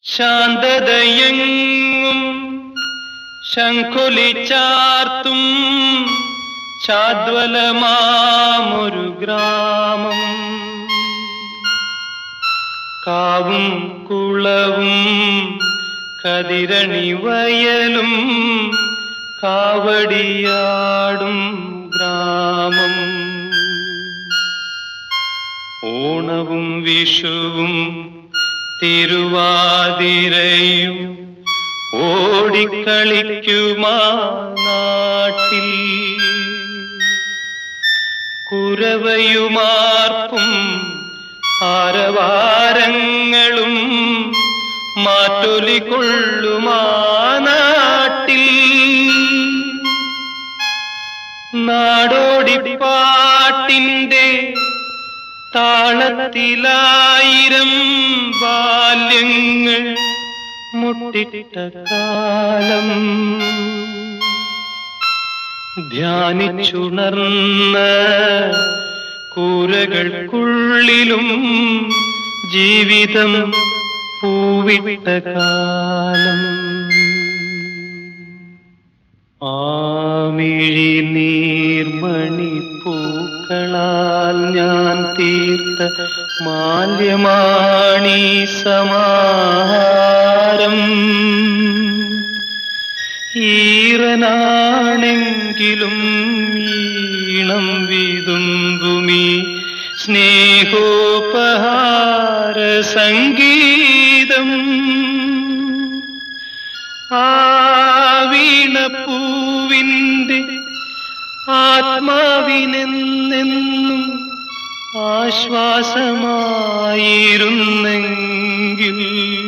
ശാന്തതയെങ്ങും ശംഖുലി ചാർത്തും ചാദ്വലമാമൊരു ഗ്രാമം കാവും കുളവും കതിരണി വയലും കാവടിയാടും ഗ്രാമം ഓണവും വിഷുവും തിരുവാതിരയും ഓടിക്കളിക്കുമാ നാട്ടിൽ കുരവയുമാർപ്പും ആരവാരങ്ങളും മാറ്റൊലി കൊള്ളുമാ നാട്ടിൽ നാടോടിപ്പാട്ടിന്റെ താളത്തിലായിരം ബാല്യങ്ങൾ മുട്ടിട്ട കാലം ധ്യാനിച്ചുണർന്ന കൂരകൾക്കുള്ളിലും ജീവിതം പൂവിട്ട കാലം ആമിഴി നീർമണി പൂക്കളാൽ ഞാൻ തീർത്ത മാല്യമാണി സമാരം ഈറനാണെങ്കിലും ഈണം വിതുമ്പുമീ സ്നേഹോപഹാര സംഗീതം ആവീണപ്പൂവിൻ്റെ ആത്മാവിനെന്നെന്നും ആശ്വാസമായിരുന്നെങ്കിൽ